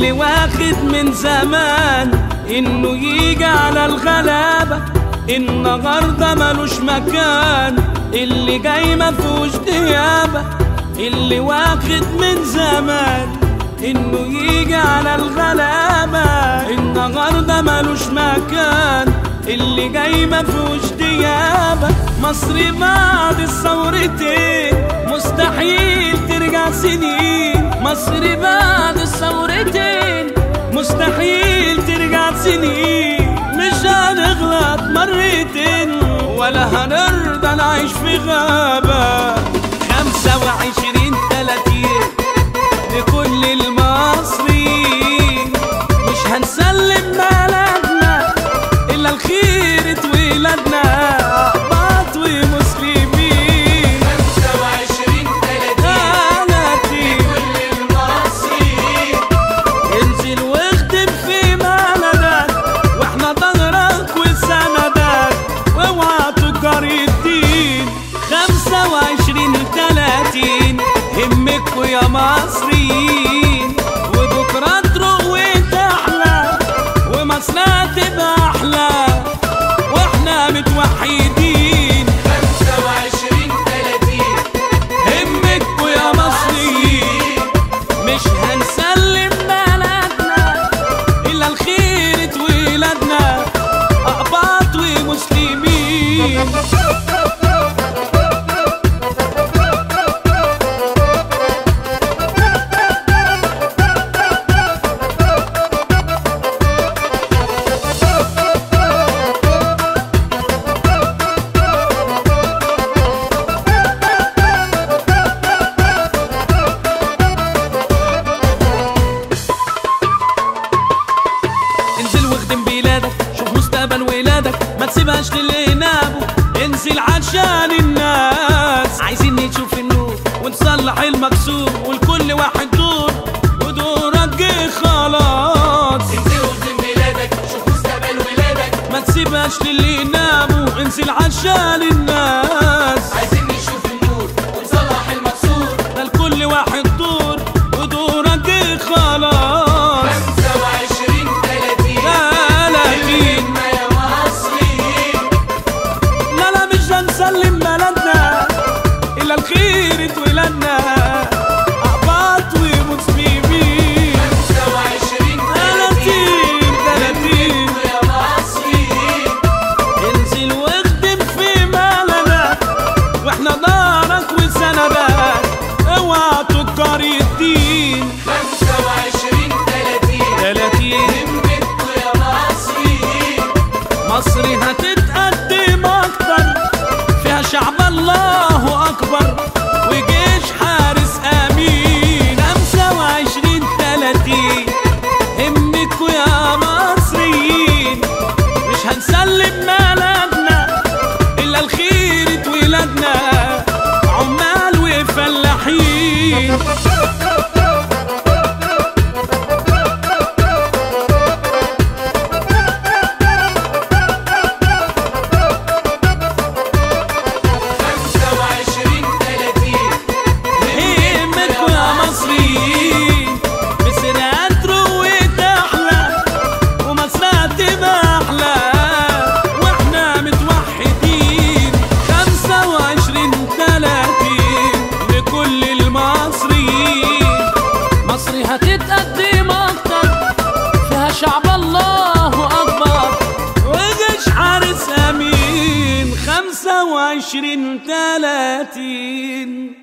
اللي واخد من زمان انه يجي على الغلابة النهاردة ملوش مكان اللي جاي مفهوش ديابة اللي واخد من زمان انه يجي على الغلابة النهاردة ملوش مكان اللي جاي مفهوش ديابة مصر بعد الثورتين مستحيل ترجع سنين مصر بعد الثورتين مستحيل ترجع سنين مش هنغلط مرتين ولا هنرضى نعيش في غابة خمسة وعشرين تلاتين لكل المصريين مش هنسلم بلدنا إلا الخير ولادنا أقباط ومسلمين خمسة وعشرين تلاتين تلاتين كل المصريين انزل واخدم في بلدك واحنا ظهرك وسندك واوعى تجار الدين خمسة وعشرين تلاتين همكوا يا مصريين وبكرة تروح وتحلى ومصرنا تبقى أحلى واحنا متوحدين خمسة وعشرين تلاتين همكوا يا مصريين مش هنسلم بلدنا إلا الخير ولادنا أقباط ومسلمين انزل واخدم بلادك شوف مستقبل ولادك ما تسيبهاش للي يناموا انزل عشان الناس عايزين نشوف النور ونصلح المكسور ولكل واحد دور ودورك جه خلاص انزل واخدم بلادك شوف مستقبل ولادك ما تسيبهاش للي يناموا انزل عشان الناس عايزين نشوف النور ونصلح المكسور ده لكل واحد دور ودورك جه خلاص خمسة وعشرين تلاتين تلاتين همة يا مصريين لا لا مش هنسلم بلدنا إلا الخير ولادنا أقباط ومسلمين خمسة وعشرين تلاتين تلاتين يا مصريين انزل واخدم في بلدك واحنا دارك وسندك اوعى تكر الدين خمسة وعشرين تلاتين تلاتين همتكوا يا مصريين مصر هتتقدم اكتر فيها شعب الله اكبر وجيش حارس امين خمسة وعشرين تلاتين همكوا يا مصريين مش هنسلم بلدنا الا الخير ولادنا عمال وفلاحين خمسة وعشرين تلاتين همكوا يا مصريين مصر هتروح وتحلى ومصر تبقى أحلى وإحنا متوحدين خمسة وعشرين تلاتين لكل المصريين مصر هتتقدم أكتر فيها شعب الله أكبر وجيش حارس أمين خمسة وعشرين تلاتين